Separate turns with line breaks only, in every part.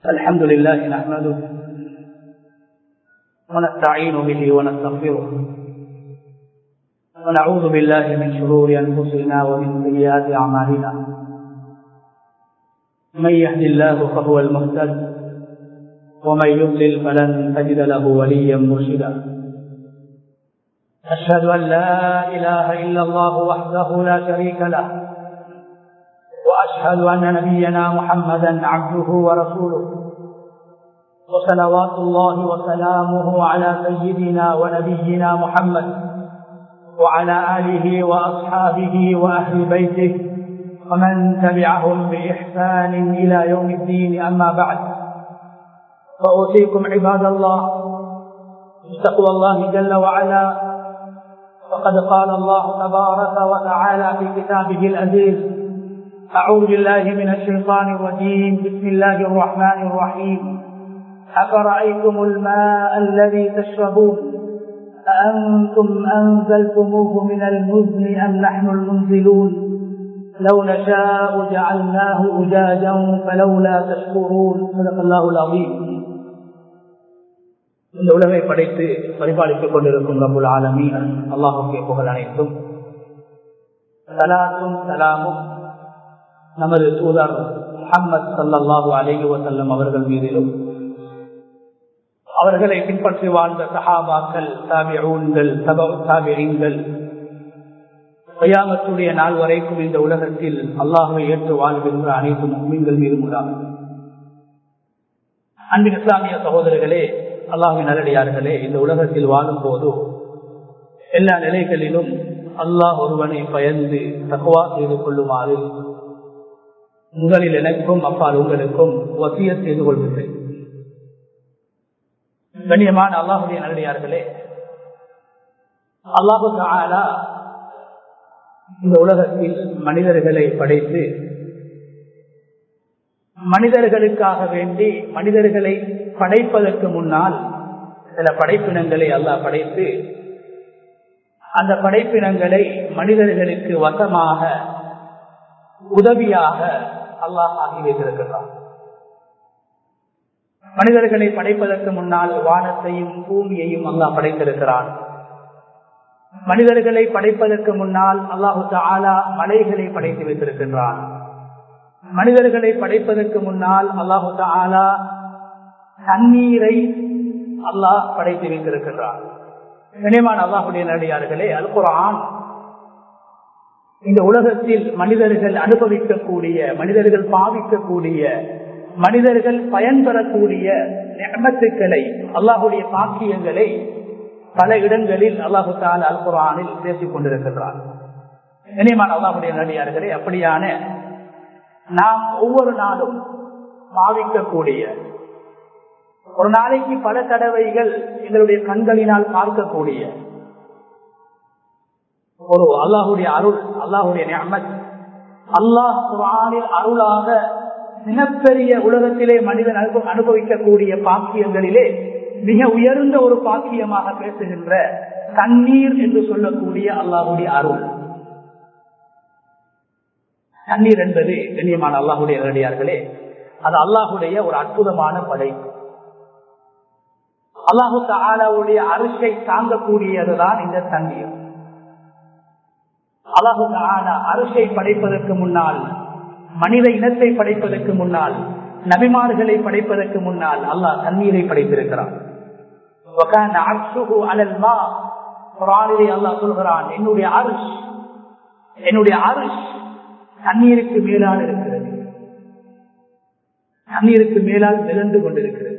الحمد لله نحمده ونستعين به ونستغفره ونعوذ بالله من شرور أنفسنا ومن سيئات أعمالنا من يهد الله فهو المهتد ومن يضلل فلن تجد له وليا مرشدا أشهد أن لا إله إلا الله وحده لا شريك له وأشهد أن نبينا محمدا عبده ورسوله وصلوات الله وسلامه على سيدنا ونبينا محمد وعلى آله وأصحابه وأهل بيته ومن تبعهم بإحسان إلى يوم الدين أما بعد فأوصيكم عباد الله بتقوى الله جل وعلا فقد قال الله تبارك وتعالى في كتابه العزيز أعوذ بالله من الشيطان الرجيم بسم الله الرحمن الرحيم أفرأيتم الماء الذي تشربون أأنتم أنزلتموه من المزن أم نحن المنزلون لو نشاء جعلناه أجاجا فلولا تشكرون صدق الله العظيم இந்த உலகை படைத்து பரிபாலித்துக் கொண்டிருக்கும் ரபுல் ஆலமீன் அல்லாஹுக்கே புகழ் அனைத்தும் சலாத்தும் சலாமும் நமது தூதர் முகமது சல்லாஹூ அலேஹி வசல்லம் அவர்கள் மீதிலும் அவர்களை பின்பற்றி வாழ்ந்த சஹாபாக்கள் தாபியூன்கள் தாபியங்கள் பையாமத்துடைய நாள் வரைக்கும் இந்த உலகத்தில் அல்லாஹுவை ஏற்று வாழ்கின்ற அனைத்து மீன்கள் மீதும் உண்டாகும் அன்பின் இஸ்லாமிய சகோதரர்களே அல்லாஹின் நல்லடியார்களே இந்த உலகத்தில் வாழும் போது எல்லா நிலைகளிலும் அல்லாஹ் ஒருவனை பயந்து தக்குவா செய்து கொள்ளுமாறு முதலில் எனக்கும் அப்பால் உங்களுக்கும் வசிய செய்து கொள்கிறேன் கண்ணியமான அல்லாஹுடைய நல்லடியார்களே அல்லாஹு ஆலா இந்த உலகத்தில் மனிதர்களை படைத்து மனிதர்களுக்காக வேண்டி மனிதர்களை படைப்பதற்கு முன்னால் சில படைப்பினங்களை அல்லாஹ் படைத்து அந்த படைப்பினங்களை மனிதர்களுக்கு வசமாக உதவியாக அல்லாஹ் ஆகி வைத்திருக்கிறார் மனிதர்களை படைப்பதற்கு முன்னால் வானத்தையும் பூமியையும் அல்லாஹ் படைத்திருக்கிறான் மனிதர்களை படைப்பதற்கு முன்னால் அல்லாஹு ஆலா மலைகளை படைத்து வைத்திருக்கின்றான் மனிதர்களை படைப்பதற்கு முன்னால் அல்லாஹு ஆலா தண்ணீரை அல்லாஹ் படைத்து வைத்திருக்கின்றான் நினைவான அல்லாஹுடைய நடிகார்களே அல் குரான் இந்த உலகத்தில் மனிதர்கள் அனுபவிக்கக்கூடிய மனிதர்கள் பாவிக்கக்கூடிய மனிதர்கள் பயன்பெறக்கூடிய நியமத்துக்களை அல்லாஹுடைய பாக்கியங்களை பல இடங்களில் அல்லாஹு தால் அல் குரானில் பேசிக் கொண்டிருக்கின்றார் இனிமான அல்லாஹுடைய நடிகார்களே அப்படியான நாம் ஒவ்வொரு நாளும் பாவிக்கக்கூடிய ஒரு நாளைக்கு பல தடவைகள் எங்களுடைய கண்களினால் பார்க்கக்கூடிய ஒரு அல்லாஹுடைய அருள் அல்லாஹுடைய நியமத் அல்லாஹ் குரானில் அருளாக மிகப்பெரிய உலகத்திலே மனிதன் அனுபவிக்கக்கூடிய பாக்கியங்களிலே மிக உயர்ந்த ஒரு பாக்கியமாக பேசுகின்ற தண்ணீர் என்று சொல்லக்கூடிய அல்லாஹுடைய அருள் தண்ணீர் என்பது கண்ணியமான அல்லாஹுடைய நேரடியார்களே அது அல்லாஹுடைய ஒரு அற்புதமான படைப்பு அல்லாஹு தாலாவுடைய அரிசை தாங்கக்கூடியதுதான் இந்த தண்ணீர் அல்லாஹு தாலா அரிசை படைப்பதற்கு முன்னால் மனித இனத்தை படைப்பதற்கு முன்னால் நபிமார்களை படைப்பதற்கு முன்னால் அல்லாஹ் தண்ணீரை படைத்திருக்கிறான் அல்லாஹ் சொல்கிறான் என்னுடைய அரிஷ் என்னுடைய அரிஷ் தண்ணீருக்கு மேலால் இருக்கிறது தண்ணீருக்கு மேலால் மிதந்து கொண்டிருக்கிறது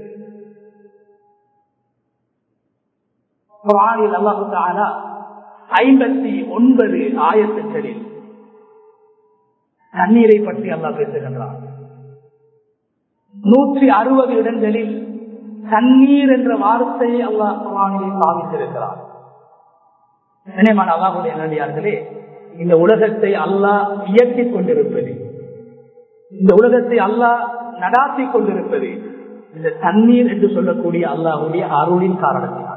அல்லாஹு தாலா ஐம்பத்தி ஒன்பது ஆயத்துக்களில் தண்ணீரை பற்றி அல்லா பேசுகின்றார் நூற்றி அறுபது இடங்களில் தண்ணீர் என்ற வார்த்தையை அல்லாஹ் குரானிலே பாவித்திருக்கிறார் நினைமான அல்லாஹுடைய நல்லடியார்களே இந்த உலகத்தை அல்லாஹ் இயக்கிக் கொண்டிருப்பது இந்த உலகத்தை அல்லாஹ் நடாத்தி கொண்டிருப்பது இந்த தண்ணீர் என்று சொல்லக்கூடிய அல்லாஹுடைய அருளின் காரணத்தினால்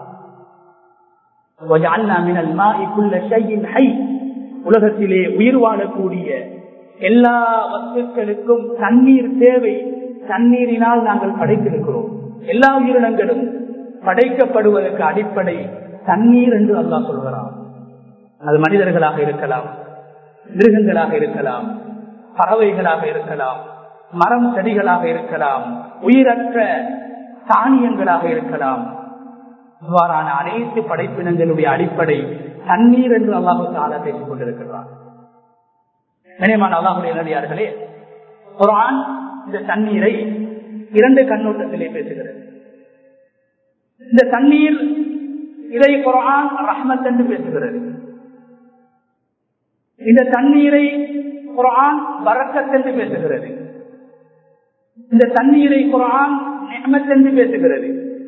உலகத்திலே உயிர் வாழக்கூடிய எல்லா வஸ்துக்களுக்கும் தண்ணீர் தேவை தண்ணீரினால் நாங்கள் படைத்திருக்கிறோம் எல்லா உயிரினங்களும் படைக்கப்படுவதற்கு அடிப்படை தண்ணீர் என்று அல்லாஹ் சொல்கிறான் அது மனிதர்களாக இருக்கலாம் மிருகங்களாக இருக்கலாம் பறவைகளாக இருக்கலாம் மரம் செடிகளாக இருக்கலாம் உயிரற்ற தானியங்களாக இருக்கலாம் இவ்வாறான அனைத்து படைப்பினங்களுடைய அடிப்படை தண்ணீர் என்று அல்லாஹு தாலா பேசிக் கொண்டிருக்கிறார் கனியமான அல்லாஹுடைய நடிகார்களே குரான் இந்த தண்ணீரை இரண்டு கண்ணோட்டத்திலே பேசுகிறது இந்த தண்ணீர் இதை குரான் ரஹ்மத் என்று பேசுகிறது இந்த தண்ணீரை குரான் வரக்கத் என்று பேசுகிறது இந்த தண்ணீரை குரான் நியமத் என்று பேசுகிறது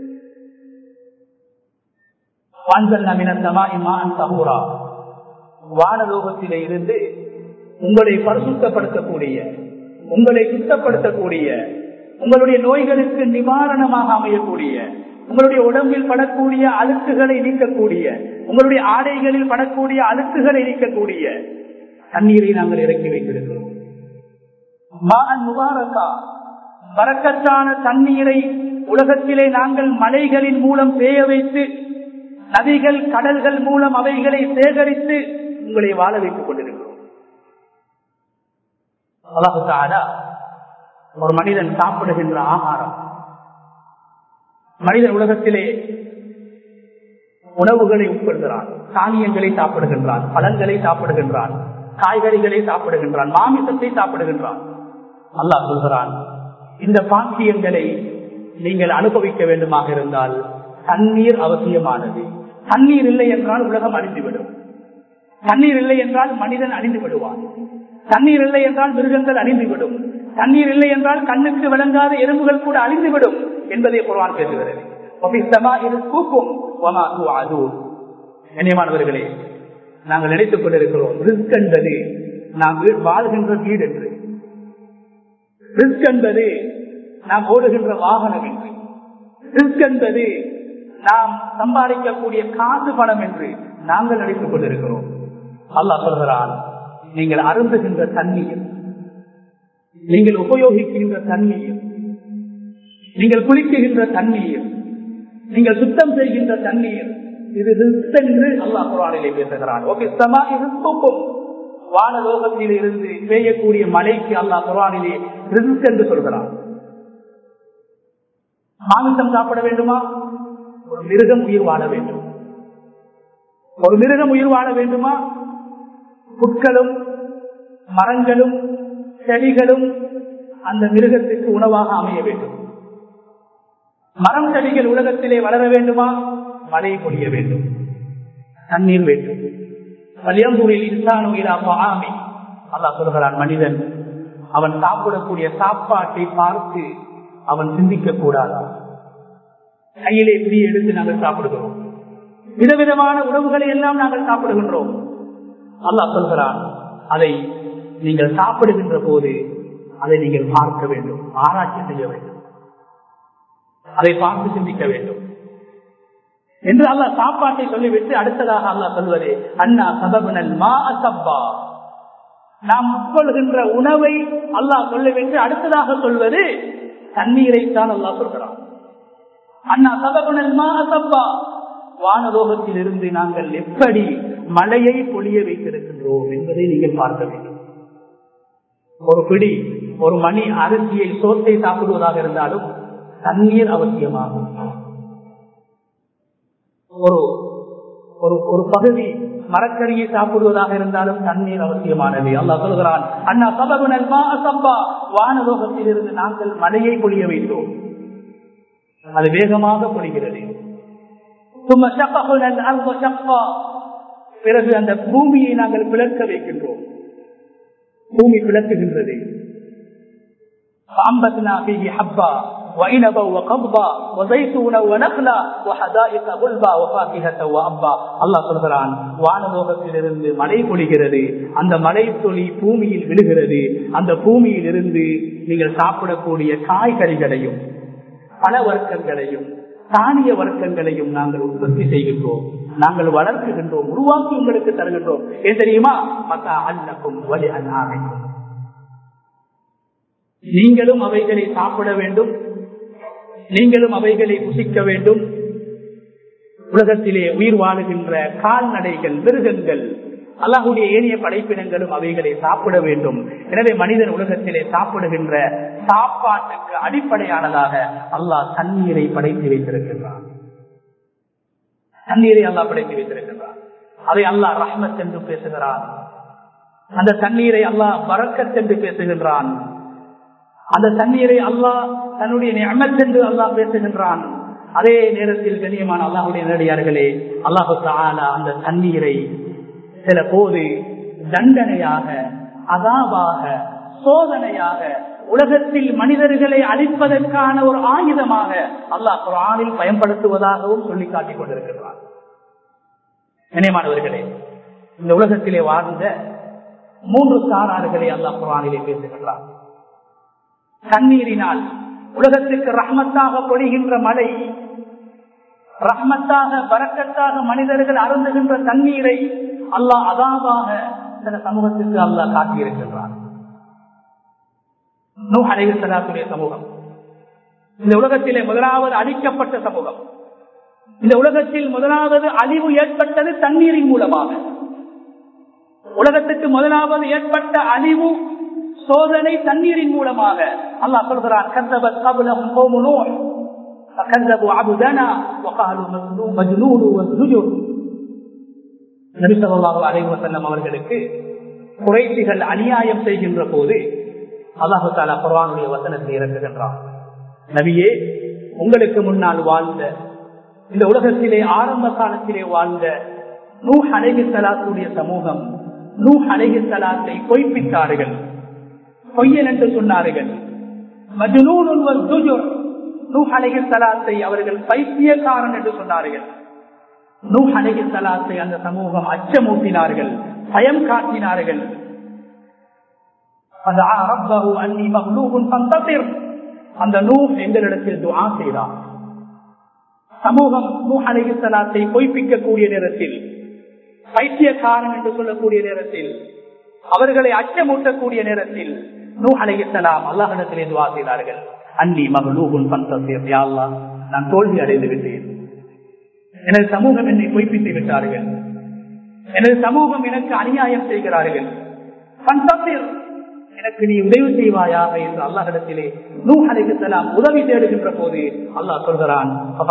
வானலோகத்திலே இருந்து உங்களை பரிசுத்தப்படுத்தக்கூடிய உங்களை சுத்தப்படுத்தக்கூடிய உங்களுடைய நோய்களுக்கு நிவாரணமாக அமையக்கூடிய உங்களுடைய உடம்பில் படக்கூடிய அழுக்குகளை நீக்கக்கூடிய உங்களுடைய ஆடைகளில் படக்கூடிய அழுக்குகளை நீக்கக்கூடிய தண்ணீரை நாங்கள் இறக்கி வைத்திருக்கிறோம் முபாரக்கா பறக்கத்தான தண்ணீரை உலகத்திலே நாங்கள் மலைகளின் மூலம் பேய வைத்து நதிகள் கடல்கள் மூலம் அவைகளை சேகரித்து உங்களை வாழ வைத்துக் கொண்டிருக்கிறோம் அல்லாஹாலா ஒரு மனிதன் சாப்பிடுகின்ற ஆகாரம் மனிதன் உலகத்திலே உணவுகளை உட்கொள்கிறான் தானியங்களை சாப்பிடுகின்றான் பழங்களை சாப்பிடுகின்றான் காய்கறிகளை சாப்பிடுகின்றான் மாமிசத்தை சாப்பிடுகின்றான் அல்லாஹ் சொல்கிறான் இந்த பாக்கியங்களை நீங்கள் அனுபவிக்க வேண்டுமாக இருந்தால் தண்ணீர் அவசியமானது தண்ணீர் இல்லை என்றால் உலகம் அழிந்துவிடும் தண்ணீர் இல்லை என்றால் மனிதன் அழிந்து விடுவான் தண்ணீர் இல்லை என்றால் மிருகங்கள் அழிந்துவிடும் தண்ணீர் இல்லை என்றால் கண்ணுக்கு விளங்காத எறும்புகள் கூட அழிந்துவிடும் என்பதை குர்வான் பேசுகிறது கண்ணியமானவர்களே நாங்கள் நினைத்துக் கொண்டிருக்கிறோம் ரிஸ்க் என்பது நாம் வாழ்கின்ற வீடு என்று ரிஸ்க் என்பது நாம் ஓடுகின்ற வாகனம் என்று ரிஸ்க் என்பது நாம் சம்பாதிக்கக்கூடிய காசு பணம் என்று நாங்கள் நினைத்துக் கொண்டிருக்கிறோம் அல்லாஹ் சொல்கிறான் நீங்கள் அருந்துகின்ற தண்ணீர் நீங்கள் உபயோகிக்கின்ற தண்ணீர் நீங்கள் குளிக்குகின்ற தண்ணீர் நீங்கள் சுத்தம் செய்கின்ற தண்ணீர் இது என்று அல்லாஹ் குரானிலே பேசுகிறான் ஓகே சமா இது வானலோகத்தில் இருந்து பெய்யக்கூடிய மழைக்கு அல்லாஹ் குரானிலே ரிஸ்க் என்று சொல்கிறான் மாமிசம் சாப்பிட வேண்டுமா ஒரு மிருகம் உயிர் வாழ வேண்டும் ஒரு மிருகம் உயிர் வாழ வேண்டுமா புட்களும் மரங்களும் செடிகளும் அந்த மிருகத்திற்கு உணவாக அமைய வேண்டும் மரம் செடிகள் உலகத்திலே வளர வேண்டுமா மழை பொழிய வேண்டும் தண்ணீர் வேண்டும் வலியம்பூரில் இன்சான் ஆமி அல்லா சொல்கிறான் மனிதன் அவன் சாப்பிடக்கூடிய சாப்பாட்டை பார்த்து அவன் சிந்திக்க கூடாதா கையிலே பிடி எடுத்து நாங்கள் சாப்பிடுகிறோம் விதவிதமான உணவுகளை எல்லாம் நாங்கள் சாப்பிடுகின்றோம் அல்லாஹ் சொல்கிறான் அதை நீங்கள் சாப்பிடுகின்ற போது அதை நீங்கள் பார்க்க வேண்டும் ஆராய்ச்சி செய்ய வேண்டும் அதை பார்த்து சிந்திக்க வேண்டும் என்று அல்லாஹ் சாப்பாட்டை சொல்லிவிட்டு அடுத்ததாக அல்லாஹ் சொல்வது அண்ணா சபகுனல் மா அசப்பா நாம் உட்கொள்கின்ற உணவை அல்லாஹ் சொல்லிவிட்டு அடுத்ததாக சொல்வது தண்ணீரைத்தான் அல்லாஹ் சொல்கிறான் அண்ணா சபகுனல் மா அசப்பா வானலோகத்தில் இருந்து நாங்கள் எப்படி மழையை பொழிய வைத்திருக்கின்றோம் என்பதை நீங்கள் பார்க்க வேண்டும் ஒரு பிடி ஒரு மணி அரிசியை சோத்தை சாப்பிடுவதாக இருந்தாலும் தண்ணீர் அவசியமாகும் ஒரு ஒரு ஒரு பகுதி மரக்கறியை சாப்பிடுவதாக இருந்தாலும் தண்ணீர் அவசியமானது அல்லா சொல்கிறான் அண்ணா சபகுனல் மா அசப்பா வானலோகத்தில் இருந்து நாங்கள் மழையை பொழிய வைத்தோம் அது வேகமாக பொழிகிறது பிறகு அந்த பூமியை நாங்கள் பிளர்க்க வைக்கின்றோம் பூமி பிளக்குகின்றது وعنبا وقضبا وزيتونا ونخلا وحدائق غلبا وفاكهة وأبا الله சொல்கிறான் வானலோகத்திலிருந்து மழை பொழிகிறது அந்த மழை துளி பூமியில் விழுகிறது அந்த பூமியில் இருந்து நீங்கள் சாப்பிடக்கூடிய காய்கறிகளையும் பல வர்க்கங்களையும் தானிய வர்க்கங்களையும் நாங்கள் உற்பத்தி செய்கின்றோம் நாங்கள் வளர்க்குகின்றோம் உருவாக்கி உங்களுக்கு தருகின்றோம் ஏன் தெரியுமா மத்தா அல்லக்கும் வலி அல்லாமைக்கும் நீங்களும் அவைகளை சாப்பிட வேண்டும் நீங்களும் அவைகளை புசிக்க வேண்டும் உலகத்திலே உயிர் வாழுகின்ற கால்நடைகள் மிருகங்கள் அல்லாஹுடைய ஏனைய படைப்பினங்களும் அவைகளை சாப்பிட வேண்டும் எனவே மனிதன் உலகத்திலே சாப்பிடுகின்ற சாப்பாட்டுக்கு அடிப்படையானதாக அல்லாஹ் தண்ணீரை படைத்து வைத்திருக்கின்றான் தண்ணீரை அல்லாஹ் படைத்து வைத்திருக்கின்றான் அதை அல்லாஹ் ரஹ்மத் என்று பேசுகிறான் அந்த தண்ணீரை அல்லாஹ் வரக்கத் என்று பேசுகின்றான் அந்த தண்ணீரை அல்லாஹ் தன்னுடைய நியமத் என்று அல்லாஹ் பேசுகின்றான் அதே நேரத்தில் கண்ணியமான அல்லாஹுடைய நேரடியார்களே அல்லாஹு தாலா அந்த தண்ணீரை சில போது தண்டனையாக அதாவாக சோதனையாக உலகத்தில் மனிதர்களை அழிப்பதற்கான ஒரு ஆயுதமாக அல்லாஹ் குரானில் பயன்படுத்துவதாகவும் சொல்லி காட்டிக் கொண்டிருக்கிறார் நினைமானவர்களே இந்த உலகத்திலே வாழ்ந்த மூன்று சாரார்களை அல்லாஹ் குரானிலே பேசுகின்றார் தண்ணீரினால் உலகத்துக்கு ரஹ்மத்தாக பொழிகின்ற மழை ரஹ்மத்தாக பறக்கத்தாக மனிதர்கள் அருந்துகின்ற தண்ணீரை அல்லாஹ் அதாவாக சில சமூகத்துக்கு அல்லாஹ் காட்டியிருக்கின்றார் நூ அலைவசலாத்துடைய சமூகம் இந்த உலகத்திலே முதலாவது அழிக்கப்பட்ட சமூகம் இந்த உலகத்தில் முதலாவது அழிவு ஏற்பட்டது தண்ணீரின் மூலமாக உலகத்துக்கு முதலாவது ஏற்பட்ட அழிவு சோதனை தண்ணீரின் மூலமாக அல்லாஹ் சொல்கிறான் கந்தபத் கபலம் கோமுனோ فكذبوا عبدنا وقالوا مجنون وازدجر நபி ஸல்லல்லாஹு அலைஹி வஸல்லம் அவர்களுக்கு குறைஷிகள் அநியாயம் செய்கின்ற போது அல்லாஹு தஆலா குர்ஆனுடைய வசனத்தை இறக்குகின்றான் நபியே உங்களுக்கு முன்னால் வாழ்ந்த இந்த உலகத்திலே ஆரம்ப காலத்திலே வாழ்ந்த நூ அலைஹி ஸலாத்துடைய சமூகம் நூ அலைஹி ஸலாத்தை பொய்ப்பித்தார்கள் பொய்யன் என்று சொன்னார்கள் மஜ்னூனுன் வஸ்துஜுர் நூஹ் அலைஹி ஸலாத்தை அவர்கள் பைத்தியக்காரன் என்று சொன்னார்கள் நூஹ் அலைஹி ஸலாத்தை அந்த சமூகம் அச்சமூட்டினார்கள் பயம் காட்டினார்கள் அந்த நூஹ் எங்களிடத்தில் துஆ செய்தார் சமூகம் நூஹ் அலைஹி ஸலாத்தை பொய்ப்பிக்கக்கூடிய நேரத்தில் பைத்தியக்காரன் என்று சொல்லக்கூடிய நேரத்தில் அவர்களை அச்சமூட்டக்கூடிய நேரத்தில் நூ அலையலாம் அல்லாஹிடத்திலே துவா செய்தார்கள் அன்னி மகளூகுன் பந்தசீர் யாழ்லா நான் தோல்வி அடைந்து விட்டேன் எனது சமூகம் என்னை பொய்ப்பித்து விட்டார்கள் எனது சமூகம் எனக்கு அநியாயம் செய்கிறார்கள் பந்தசீர் எனக்கு நீ உதவி செய்வாயாக என்று அல்லாஹிடத்திலே நூ அலைக்கலாம் உதவி தேடுகின்ற போது அல்லாஹ் சொல்கிறான்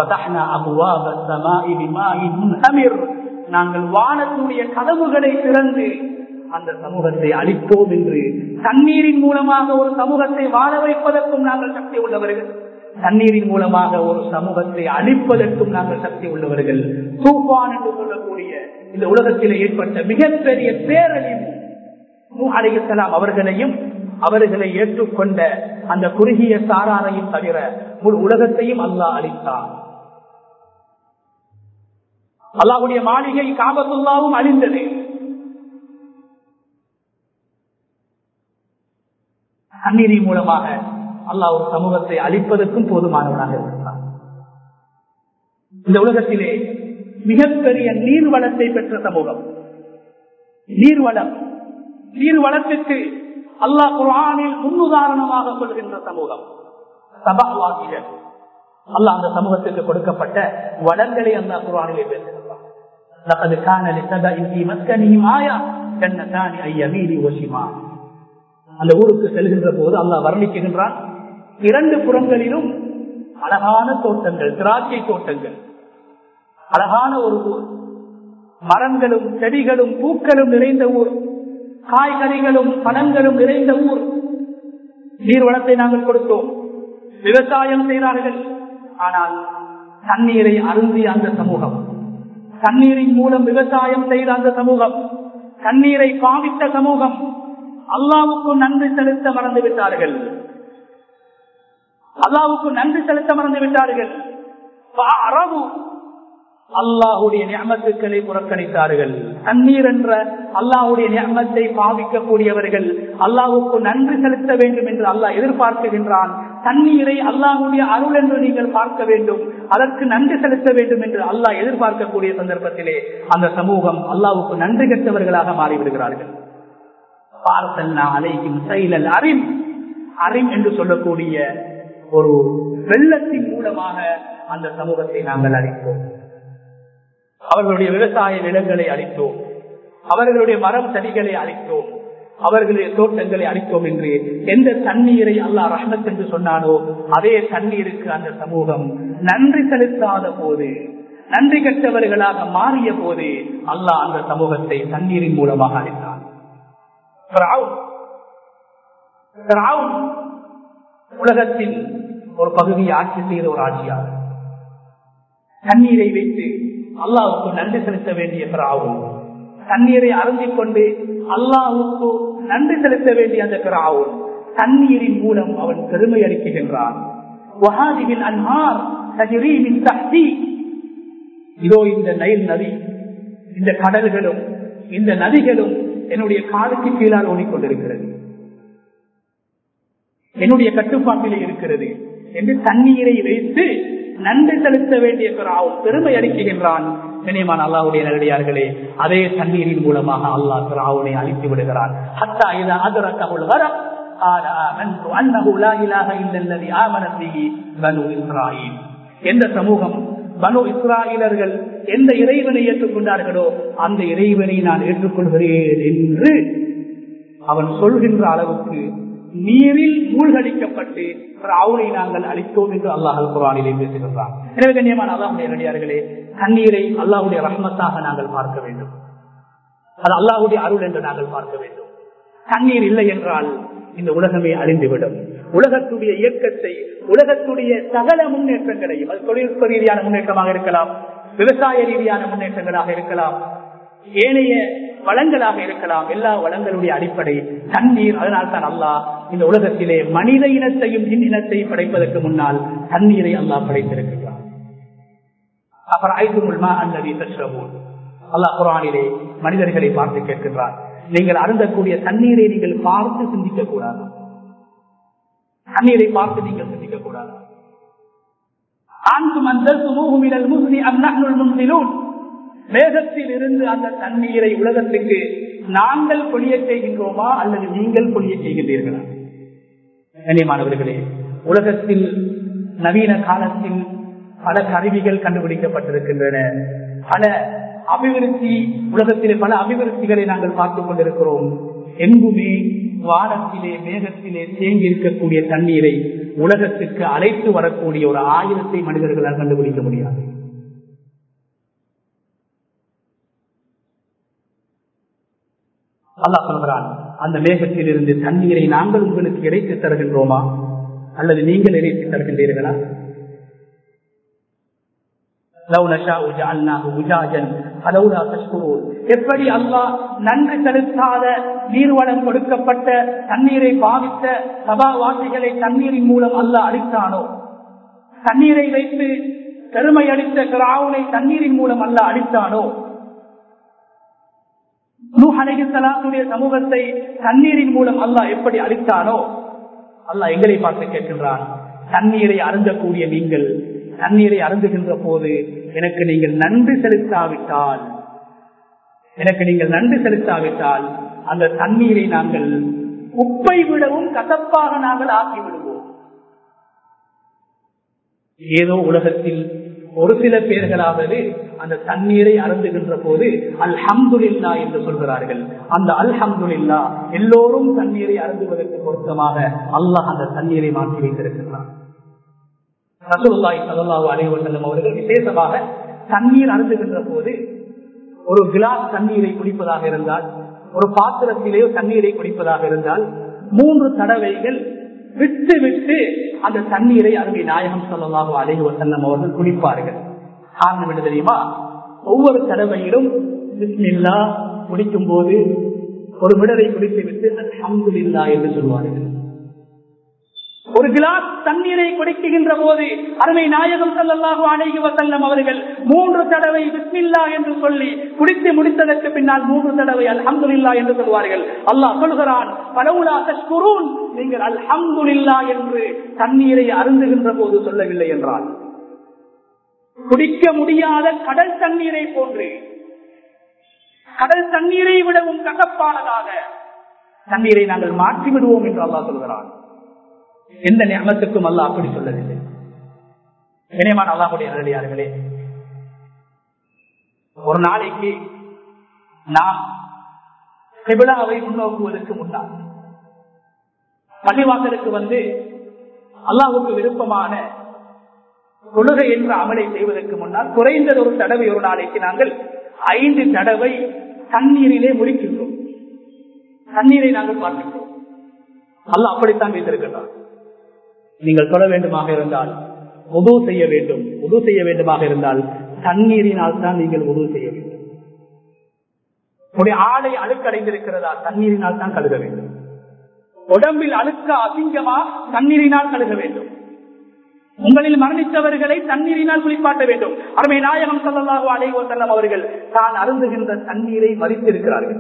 நாங்கள் வானத்துடைய கதவுகளை திறந்து அந்த சமூகத்தை அழிப்போம் என்று தண்ணீரின் மூலமாக ஒரு சமூகத்தை வாழ வைப்பதற்கும் நாங்கள் சக்தி உள்ளவர்கள் தண்ணீரின் மூலமாக ஒரு சமூகத்தை அழிப்பதற்கும் நாங்கள் சக்தி உள்ளவர்கள் தூப்பான் என்று சொல்லக்கூடிய இந்த உலகத்தில் ஏற்பட்ட மிகப்பெரிய பேரழிவு அலையலாம் அவர்களையும் அவர்களை ஏற்றுக்கொண்ட அந்த குறுகிய சாராரையும் தவிர ஒரு உலகத்தையும் அல்லாஹ் அழித்தான் அல்லாஹுடைய மாளிகை காபத்துல்லாவும் அழிந்தது தண்ணீரின் மூலமாக அல்லாஹ் ஒரு சமூகத்தை அழிப்பதற்கும் போதுமானவனாக இருக்கிறார் இந்த உலகத்திலே மிகப்பெரிய நீர்வளத்தை பெற்ற சமூகம் நீர்வளம் நீர்வளத்துக்கு அல்லாஹ் குரானில் முன்னுதாரணமாக சொல்கின்ற சமூகம் சபாவாசிகள் அல்லாஹ் அந்த சமூகத்துக்கு கொடுக்கப்பட்ட வளங்களை அல்லாஹ் குரானிலே பேசுகிறார் لقد كان لسبأ في مسكنهم آية جنتان أي يمين وشمال அந்த ஊருக்கு செல்கின்ற போது அல்லாஹ் வர்ணிக்குகின்றான் இரண்டு புறங்களிலும் அழகான தோட்டங்கள் திராட்சை தோட்டங்கள் அழகான ஒரு ஊர் மரங்களும் செடிகளும் பூக்களும் நிறைந்த ஊர் காய்கறிகளும் பழங்களும் நிறைந்த ஊர் நீர்வளத்தை நாங்கள் கொடுத்தோம் விவசாயம் செய்தார்கள் ஆனால் தண்ணீரை அருந்திய அந்த சமூகம் தண்ணீரின் மூலம் விவசாயம் செய்த அந்த சமூகம் தண்ணீரை பாவித்த சமூகம் அல்லாவுக்கு நன்றி செலுத்த மறந்து விட்டார்கள் அல்லாவுக்கு நன்றி செலுத்த மறந்து விட்டார்கள் அல்லாஹுடைய நியமத்துக்களை புறக்கணித்தார்கள் தண்ணீர் என்ற அல்லாஹுடைய நியமத்தை பாவிக்கக்கூடியவர்கள் அல்லாஹுக்கு நன்றி செலுத்த வேண்டும் என்று அல்லாஹ் எதிர்பார்க்குகின்றான் தண்ணீரை அல்லாஹுடைய அருள் என்று நீங்கள் பார்க்க வேண்டும் அதற்கு நன்றி செலுத்த வேண்டும் என்று அல்லாஹ் எதிர்பார்க்கக்கூடிய சந்தர்ப்பத்திலே அந்த சமூகம் அல்லாஹுக்கு நன்றி கெட்டவர்களாக மாறிவிடுகிறார்கள் அரிம் என்று சொல்லக்கூடிய ஒரு வெள்ளத்தின் மூலமாக அந்த சமூகத்தை நாங்கள் அழித்தோம் அவர்களுடைய விவசாய நிலங்களை அழித்தோம் அவர்களுடைய மரம் செடிகளை அழித்தோம் அவர்களுடைய தோட்டங்களை அழித்தோம் என்று எந்த தண்ணீரை அல்லாஹ் ரஹ்மத் என்று சொன்னானோ அதே தண்ணீருக்கு அந்த சமூகம் நன்றி செலுத்தாத போது நன்றி கற்றவர்களாக மாறிய போது அல்லாஹ் அந்த சமூகத்தை தண்ணீரின் மூலமாக அழித்தான் உலகத்தின் ஒரு பகுதியை ஆட்சி செய்த ஒரு ஆட்சியாளர் தண்ணீரை வைத்து அல்லாவுக்கு நன்றி செலுத்த வேண்டிய பிராவும் தண்ணீரை அருந்திக் கொண்டு அல்லாவுக்கு நன்றி செலுத்த வேண்டிய அந்த பிராவும் தண்ணீரின் மூலம் அவன் பெருமை அளிக்குகின்றான் இதோ இந்த நைல் நதி இந்த கடல்களும் இந்த நதிகளும் என்னுடைய காலுக்கு கீழால் ஓடிக்கொண்டிருக்கிறது என்னுடைய கட்டுப்பாட்டிலே இருக்கிறது என்று தண்ணீரை வைத்து நன்றி செலுத்த வேண்டிய பிறாவும் பெருமை அளிக்குகின்றான் கனியமான அல்லாவுடைய நேரடியார்களே அதே தண்ணீரின் மூலமாக அல்லாஹ் பிறாவுனை அழித்து விடுகிறான் ஹத்தா இதா அதரக்கவுள் வரம் எந்த சமூகம் பனு இஸ்ராயலர்கள் எந்த இறைவனை ஏற்றுக்கொண்டார்களோ அந்த இறைவனை நான் ஏற்றுக்கொள்கிறேன் என்று அவன் சொல்கின்ற அளவுக்கு நீரில் மூழ்கடிக்கப்பட்டு அவனை நாங்கள் அளித்தோம் என்று அல்லாஹ் குரானிலே பேசுகின்றான் எனவே கண்ணியமான அல்லாஹுடைய நடிகார்களே தண்ணீரை அல்லாஹுடைய ரஹ்மத்தாக நாங்கள் பார்க்க வேண்டும் அது அல்லாஹுடைய அருள் என்று நாங்கள் பார்க்க வேண்டும் தண்ணீர் இல்லை என்றால் இந்த உலகமே அழிந்துவிடும் உலகத்துடைய இயக்கத்தை உலகத்துடைய சகல முன்னேற்றங்களையும் அது தொழில்நுட்ப ரீதியான முன்னேற்றமாக இருக்கலாம் விவசாய ரீதியான முன்னேற்றங்களாக இருக்கலாம் ஏனைய வளங்களாக இருக்கலாம் எல்லா வளங்களுடைய அடிப்படை தண்ணீர் அதனால் தான் அல்லாஹ் இந்த உலகத்திலே மனித இனத்தையும் ஜின் இனத்தையும் படைப்பதற்கு முன்னால் தண்ணீரை அல்லாஹ் படைத்திருக்கிறார் அப்புறம் ஐந்துமுல்மா அல்லது தஷ்ரபூர் அல்லாஹ் குரானிலே மனிதர்களை பார்த்து கேட்கின்றார் நீங்கள் அருந்தக்கூடிய தண்ணீரை நீங்கள் பார்த்து சிந்திக்க கூடாது தண்ணீரை பார்த்து நீங்கள் சிந்திக்க கூடாது மேகத்தில் இருந்து அந்த தண்ணீரை உலகத்துக்கு நாங்கள் பொழிய செய்கின்றோமா அல்லது நீங்கள் பொழிய செய்கின்றீர்களா கண்ணியமானவர்களே உலகத்தில் நவீன காலத்தில் பல கருவிகள் கண்டுபிடிக்கப்பட்டிருக்கின்றன பல அபிவிருத்தி உலகத்திலே பல அபிவிருத்திகளை நாங்கள் பார்த்துக் கொண்டிருக்கிறோம் எங்குமே வானத்திலே மேகத்திலே தேங்கி இருக்கக்கூடிய தண்ணீரை உலகத்துக்கு அழைத்து வரக்கூடிய ஒரு ஆயிரத்தை மனிதர்களால் கண்டுபிடிக்க முடியாது அல்லா சொல்கிறான் அந்த மேகத்தில் இருந்து தண்ணீரை நாங்கள் உங்களுக்கு இறைத்து தருகின்றோமா அல்லது நீங்கள் இறைத்து தருகின்றீர்களா எப்படி அல்லாஹ் நன்றி செலுத்தாத நீர்வளம் கொடுக்கப்பட்ட தண்ணீரை பாவித்த சபாவாசிகளை தண்ணீரின் மூலம் அல்லாஹ் அளித்தானோ தண்ணீரை வைத்து பெருமை அளித்த கிராவுனை தண்ணீரின் மூலம் அல்லாஹ் அளித்தானோ நூஹலையுடைய சமூகத்தை தண்ணீரின் மூலம் அல்லாஹ் எப்படி அளித்தானோ அல்லாஹ் எங்களை பார்த்து கேட்கின்றான் தண்ணீரை அருந்தக்கூடிய நீங்கள் தண்ணீரை அருந்துகின்ற போது எனக்கு நீங்கள் நன்றி செலுத்தாவிட்டால் எனக்கு நீங்கள் நன்றி செலுத்தாவிட்டால் அந்த தண்ணீரை நாங்கள் உப்பை விடவும் கசப்பாக நாங்கள் ஆக்கி விடுவோம் ஏதோ உலகத்தில் ஒரு சில பேர்களாவது அந்த தண்ணீரை அருந்துகின்ற போது அல்ஹம்துல்லா என்று சொல்கிறார்கள் அந்த அல்ஹம்துல்லா எல்லோரும் தண்ணீரை அருந்துவதற்கு பொருத்தமாக அல்லாஹ் அந்த தண்ணீரை மாற்றி வைத்திருக்கிறார் ரசூல்லாய் சல்லாஹூ அலைவசல்லம் அவர்கள் விசேஷமாக தண்ணீர் அருந்துகின்ற போது ஒரு கிளாஸ் தண்ணீரை குடிப்பதாக இருந்தால் ஒரு பாத்திரத்திலேயோ தண்ணீரை குடிப்பதாக இருந்தால் மூன்று தடவைகள் விட்டு விட்டு அந்த தண்ணீரை அருமை நாயகம் சொல்லலாக அலைஹி வசல்லம் அவர்கள் குடிப்பார்கள் காரணம் என்ன தெரியுமா ஒவ்வொரு தடவையிலும் பிஸ்மில்லா குடிக்கும் போது ஒரு விடரை குடித்து விட்டு அல்ஹம்துலில்லா என்று சொல்வார்கள் ஒரு கிளாஸ் தண்ணீரை குடிக்குகின்ற போது அருமை நாயகம் சல்லாஹூ அணைகி வசல்லம் அவர்கள் மூன்று தடவை பிஸ்மில்லா என்று சொல்லி குடித்து முடித்ததற்கு பின்னால் மூன்று தடவை அல்ஹம்துல்லா என்று சொல்வார்கள் அல்லாஹ் சொல்கிறான் பலவுலா தஷ்குரூன் நீங்கள் அல்ஹம்துல்லா என்று தண்ணீரை அருந்துகின்ற போது சொல்லவில்லை என்றால் குடிக்க முடியாத கடல் தண்ணீரை போன்று கடல் தண்ணீரை விடவும் கசப்பானதாக தண்ணீரை நாங்கள் மாற்றி விடுவோம் என்று அல்லாஹ் சொல்கிறான் எந்த நியமத்துக்கும் அல்ல அப்படி சொல்லவில்லை இணையமான அல்லாஹுடைய நேரடியார்களே ஒரு நாளைக்கு நாம் கிபிலாவை முன்னோக்குவதற்கு முன்னால் பள்ளிவாசலுக்கு வந்து அல்லாவுக்கு விருப்பமான தொழுகை என்ற அமலை செய்வதற்கு முன்னால் குறைந்தது ஒரு தடவை ஒரு நாளைக்கு நாங்கள் ஐந்து தடவை தண்ணீரிலே முடிக்கின்றோம் தண்ணீரை நாங்கள் பார்க்கின்றோம் அல்ல அப்படித்தான் வைத்திருக்கின்றார் நீங்கள் தொழ வேண்டுமாக இருந்தால் உதவு செய்ய வேண்டும் உதவு செய்ய வேண்டுமாக இருந்தால் தண்ணீரினால் தான் நீங்கள் உதவு செய்ய வேண்டும் உடைய ஆடை அழுக்கடைந்திருக்கிறதா தண்ணீரினால் தான் கழுக வேண்டும் உடம்பில் அழுக்க அசிங்கமா தண்ணீரினால் கழுக வேண்டும் உங்களில் மரணித்தவர்களை தண்ணீரினால் குளிப்பாட்ட வேண்டும் அருமை நாயகம் சல்லாஹூ அலைவ செல்லம் அவர்கள் தான் அருந்துகின்ற தண்ணீரை மதித்திருக்கிறார்கள்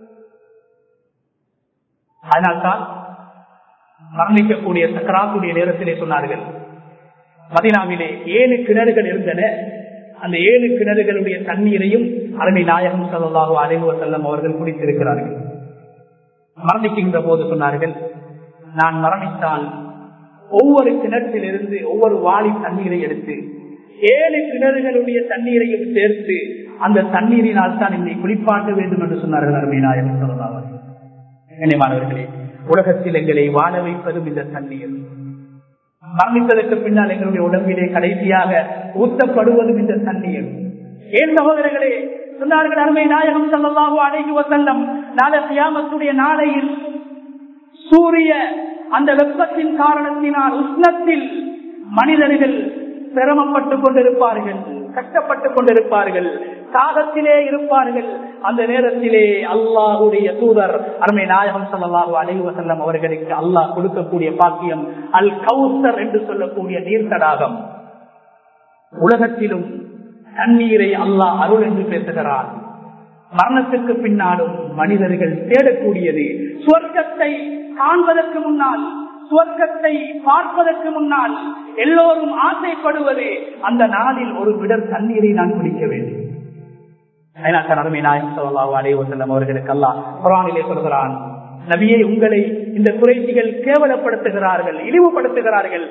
அதனால்தான் மரணிக்கக்கூடிய சக்கராத்துடைய நேரத்திலே சொன்னார்கள் மதினாவிலே ஏழு கிணறுகள் இருந்தன அந்த ஏழு கிணறுகளுடைய தண்ணீரையும் அருமை நாயகம் சல்லாஹூ அலைவ செல்லம் அவர்கள் குடித்திருக்கிறார்கள் மரணிக்கின்ற போது சொன்னார்கள் நான் மரணித்தால் ஒவ்வொரு கிணற்றிலிருந்து ஒவ்வொரு வாளி தண்ணீரை எடுத்து ஏழு கிணறுகளுடைய தண்ணீரையும் சேர்த்து அந்த தண்ணீரினால் தான் என்னை குளிப்பாட்ட வேண்டும் என்று சொன்னார்கள் அருமை நாயகம் சொல்லலாம் கண்ணியமானவர்களே உலகத்தில் எங்களை வாழ வைப்பதும் இந்த தண்ணீர் மரணித்ததற்கு பின்னால் எங்களுடைய உடம்பிலே கடைசியாக ஊத்தப்படுவதும் இந்த தண்ணீர் ஏன் சகோதரர்களே சொன்னார்கள் அருமை நாயகம் சல்லாஹூ அடைகு வசல்லம் நாளை கியாமத்துடைய நாளையில் சூரிய அந்த வெப்பத்தின் காரணத்தினால் உஷ்ணத்தில் மனிதர்கள் சிரமப்பட்டுக் கொண்டிருப்பார்கள் கஷ்டப்பட்டுக் கொண்டிருப்பார்கள் தாகத்திலே இருப்பார்கள் அந்த நேரத்திலே அல்லாஹுடைய தூதர் அருமை நாயகம் சல்லாஹூ அலைஹி வசல்லம் அவர்களுக்கு அல்லாஹ் கொடுக்கக்கூடிய பாக்கியம் அல் கௌசர் என்று சொல்லக்கூடிய நீர்த்தடாகம் உலகத்திலும் தண்ணீரை அல்லாஹ் அருள் என்று பேசுகிறார் மரணத்துக்கு பின்னாலும் மனிதர்கள் தேடக்கூடியது சுவர்க்கத்தை காண்பதற்கு முன்னால் சுவர்க்கத்தை பார்ப்பதற்கு முன்னால் எல்லோரும் ஆசைப்படுவது அந்த நாளில் ஒரு விடர் தண்ணீரை நான் குடிக்க வேண்டும் அருமை நாயம் சொல்லலாம் அலே வசல்லம் அவர்களுக்கு அல்லா குரானிலே சொல்கிறான் நபியை உங்களை இந்த குறைசிகள் கேவலப்படுத்துகிறார்கள் இழிவுபடுத்துகிறார்கள்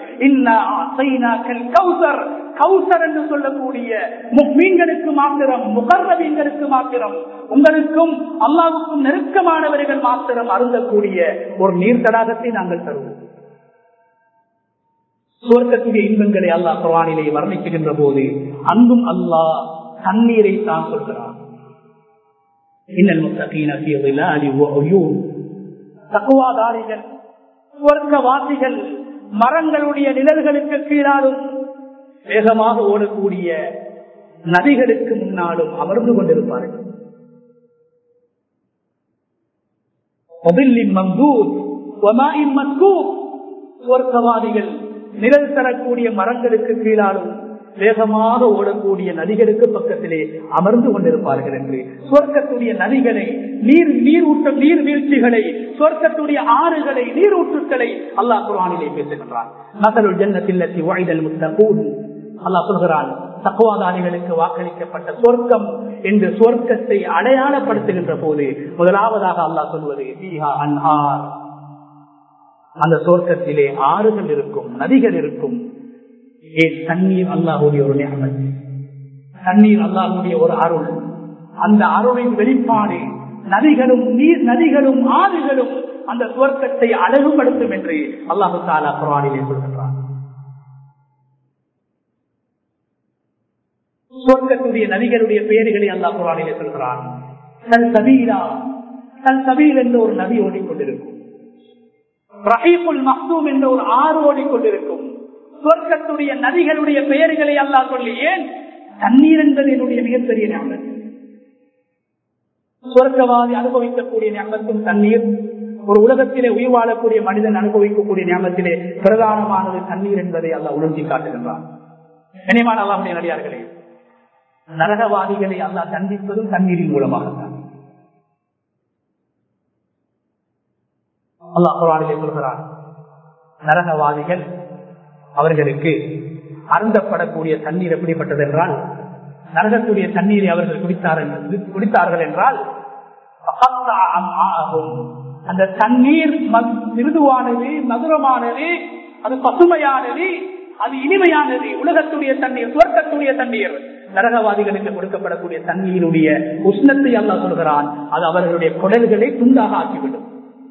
கௌசர் கௌசர் என்று சொல்லக்கூடிய மீன்களுக்கு மாத்திரம் முகர்வீன்களுக்கு மாத்திரம் உங்களுக்கும் அல்லாவுக்கும் நெருக்கமானவர்கள் மாத்திரம் அருந்தக்கூடிய ஒரு நீர் தடாகத்தை நாங்கள் தருவோம் சுவர்க்கத்துடைய இன்பங்களை அல்லாஹ் குரானிலே வர்ணிக்குகின்ற போது அங்கும் அல்லாஹ் தண்ணீரை தான் சொல்கிறான் இன்னல் முத்தகீன தக்குவாதாரிகள் சுவர்க்கவாசிகள் மரங்களுடைய நிழல்களுக்கு கீழாலும் வேகமாக ஓடக்கூடிய நதிகளுக்கு முன்னாலும் அமர்ந்து கொண்டிருப்பார்கள் சுவர்க்கவாதிகள் நிழல் தரக்கூடிய மரங்களுக்கு கீழாலும் வேகமாக ஓடக்கூடிய நதிகளுக்கு பக்கத்திலே அமர்ந்து கொண்டிருப்பார்கள் என்று சொர்க்கத்துடைய நதிகளை நீர் நீரூட்டம் நீர் வீழ்ச்சிகளை சொர்க்கத்துடைய ஆறுகளை நீரூற்றுக்களை அல்லாஹ் குரானிலே பேசுகின்றான் மகளுள் ஜன்னத்தில்லத்தி வாய்தல் முத்தகூன் அல்லாஹ் சொல்கிறான் தக்குவாதாரிகளுக்கு வாக்களிக்கப்பட்ட சொர்க்கம் என்று சொர்க்கத்தை அடையாளப்படுத்துகின்ற போது முதலாவதாக அல்லாஹ் சொல்வது அன்ஹார் அந்த சொர்க்கத்திலே ஆறுகள் இருக்கும் நதிகள் இருக்கும் ஏன் தண்ணீர் அல்லாஹுடைய ஒரு நியமன் தண்ணீர் அல்லாஹுடைய ஒரு அருள் அந்த அருளின் வெளிப்பாடு நதிகளும் நீர் நதிகளும் ஆறுகளும் அந்த சுவர்க்கத்தை அழகுபடுத்தும் என்று அல்லாஹு தாலா குரானிலே சொல்கின்றார் சுவர்க்கத்துடைய நதிகளுடைய பெயர்களை அல்லாஹ் குரானிலே சொல்கிறான் தன் சபீலா தன் சபீல் என்ற ஒரு நதி ஓடிக்கொண்டிருக்கும் ரஹீபுல் மக்தூம் என்ற ஒரு ஆறு ஓடிக்கொண்டிருக்கும் சொர்க்கத்துடைய நதிகளுடைய பெயர்களை அல்லா சொல்லி ஏன் தண்ணீர் என்பது என்னுடைய மிகப்பெரிய ஞாபகம் சொர்க்கவாதி அனுபவிக்கக்கூடிய ஞாபகத்தும் தண்ணீர் ஒரு உலகத்திலே உயிர் வாழக்கூடிய மனிதன் அனுபவிக்கக்கூடிய ஞாபகத்திலே பிரதானமானது தண்ணீர் என்பதை அல்ல உணர்த்தி காட்டுகின்றான் இனிமான அல்லாவுடைய நடிகார்களே நரகவாதிகளை அல்லா தண்டிப்பதும் தண்ணீரின் மூலமாகத்தான் அல்லா குரானிலே சொல்கிறான் நரகவாதிகள் அவர்களுக்கு அருந்தப்படக்கூடிய தண்ணீர் எப்படிப்பட்டது என்றால் நரகக்கூடிய தண்ணீரை அவர்கள் குடித்தார்கள் குடித்தார்கள் என்றால் அந்த தண்ணீர் மிருதுவானது மதுரமானது அது பசுமையானது அது இனிமையானது உலகத்துடைய தண்ணீர் சுவர்க்கத்துடைய தண்ணீர் நரகவாதிகளுக்கு கொடுக்கப்படக்கூடிய தண்ணீருடைய உஷ்ணத்தை அல்லா சொல்கிறான் அது அவர்களுடைய குடல்களை துண்டாக ஆக்கிவிடும்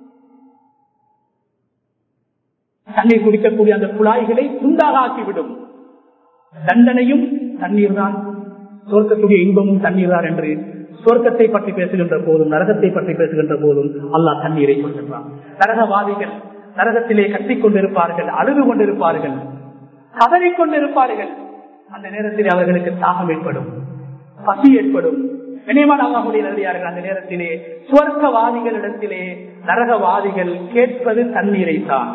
தண்ணீர் குடிக்கக்கூடிய அந்த குழாய்களை துண்டாக ஆக்கிவிடும் தண்டனையும் தண்ணீர் தான் சுவர்க்கத்துடைய இன்பமும் தண்ணீர் தான் என்று சுவர்க்கத்தை பற்றி பேசுகின்ற போதும் நரகத்தை பற்றி பேசுகின்ற போதும் அல்லாஹ் தண்ணீரை சொல்கின்றான் நரகவாதிகள் நரகத்திலே கத்திக் கொண்டிருப்பார்கள் அழுது கொண்டிருப்பார்கள் கதறிக் கொண்டிருப்பார்கள் அந்த நேரத்தில் அவர்களுக்கு தாகம் ஏற்படும் பசி ஏற்படும் கனியமான அல்லாஹுடைய நடிகார்கள் அந்த நேரத்திலே சுவர்க்கவாதிகளிடத்திலே நரகவாதிகள் கேட்பது தண்ணீரை தான்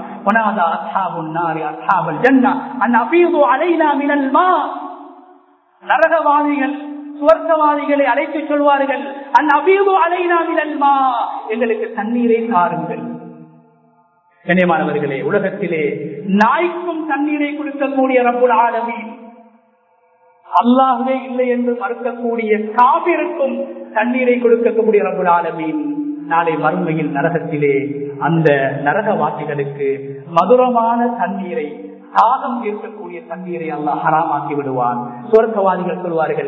நரகவாதிகள் சுவர்க்கவாதிகளை அழைத்து சொல்வார்கள் அந்த அபியது அலைநாமிலல்மா எங்களுக்கு தண்ணீரை தாருங்கள் கண்ணியமானவர்களே உலகத்திலே நாய்க்கும் தண்ணீரை கொடுக்கக்கூடிய ரப்புல் ஆலமி அல்லாஹே இல்லை என்று மறுக்கக்கூடிய காவிருக்கும் தண்ணீரை கொடுக்கக்கூடிய ரப்புல் ஆலமீன் நாளை மறுமையில் நரகத்திலே அந்த நரகவாசிகளுக்கு மதுரமான தண்ணீரை தாகம் இருக்கக்கூடிய தண்ணீரை அல்லாஹ் ஹராமாக்கி விடுவான் சுவர்க்கவாதிகள் சொல்வார்கள்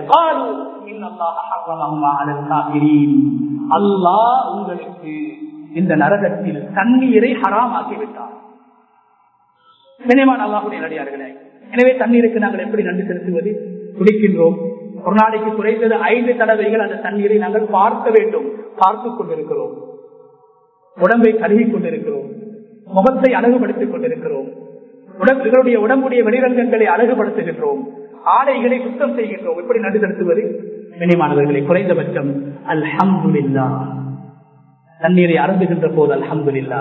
அல்லாஹ் உங்களுக்கு இந்த நரகத்தில் தண்ணீரை ஹராமாக்கி விட்டார் நினைவான் அல்லாஹுடைய நடிகார்களே எனவே தண்ணீருக்கு நாங்கள் எப்படி நன்றி செலுத்துவது குடிக்கின்றோம் ஒரு நாளைக்கு குறைந்தது ஐந்து தடவைகள் அந்த தண்ணீரை நாங்கள் பார்க்க வேண்டும் பார்த்து கொண்டிருக்கிறோம் உடம்பை கழுவி கொண்டிருக்கிறோம் முகத்தை அழகுபடுத்திக் கொண்டிருக்கிறோம் உடம்புடைய உடம்புடைய வெளிரங்கங்களை அழகுபடுத்துகின்றோம் ஆடைகளை சுத்தம் செய்கின்றோம் எப்படி நன்றி செலுத்துவது மினிமானவர்களை குறைந்தபட்சம் அல்ஹம்துல்லா தண்ணீரை அருந்துகின்ற போது அல்ஹம்துல்லா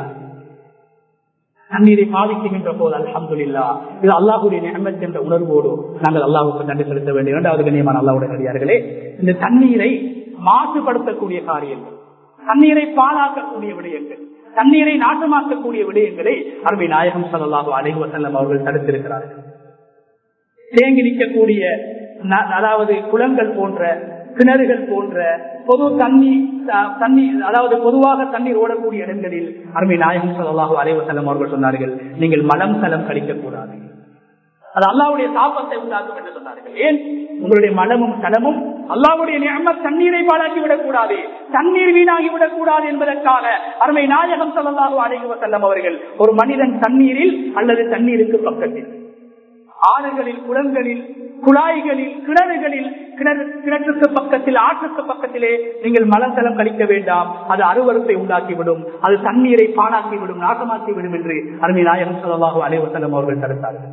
தண்ணீரை பாதிக்கின்ற போது அல்ஹம்துல்லா இது அல்லாஹுடைய நியமத் என்ற உணர்வோடு நாங்கள் அல்லாஹுக்கு நன்றி செலுத்த வேண்டும் இரண்டாவது கண்ணியமான அல்லாவுடைய நடிகார்களே இந்த தண்ணீரை மாசுபடுத்தக்கூடிய காரியங்கள் தண்ணீரை பாலாக்கக்கூடிய விடயங்கள் தண்ணீரை நாசமாக்கக்கூடிய விடயங்களை அருமை நாயகம் சல்லாஹு அலைஹு வசல்லம் அவர்கள் தடுத்திருக்கிறார்கள் தேங்கி நிற்கக்கூடிய அதாவது குளங்கள் போன்ற கிணறுகள் போன்ற பொது தண்ணி தண்ணி அதாவது பொதுவாக தண்ணீர் ஓடக்கூடிய இடங்களில் அருமை நாயகம் சல்லாஹூ அலைவசல்லம் அவர்கள் சொன்னார்கள் நீங்கள் மலம் தலம் கழிக்கக்கூடாது அது அல்லாவுடைய தாபத்தை உண்டாக்கும் என்று சொன்னார்கள் ஏன் உங்களுடைய மலமும் தலமும் அல்லாவுடைய நியம தண்ணீரை பாழாக்கி விடக்கூடாது தண்ணீர் வீணாகி விடக்கூடாது என்பதற்காக அருமை நாயகம் சல்லாஹூ அலைவசல்லம் அவர்கள் ஒரு மனிதன் தண்ணீரில் அல்லது தண்ணீருக்கு பக்கத்தில் ஆறுகளில் குளங்களில் குழாய்களில் கிணறுகளில் கிணறு கிணற்றுக்கு பக்கத்தில் ஆற்றுக்கு பக்கத்திலே நீங்கள் மலத்தலம் கழிக்க வேண்டாம் அது அருவறுப்பை உண்டாக்கிவிடும் அது தண்ணீரை பாழாக்கிவிடும் நாசமாக்கிவிடும் என்று அருமை நாயகம் சொல்லலாக அலைவசலம் அவர்கள் தடுத்தார்கள்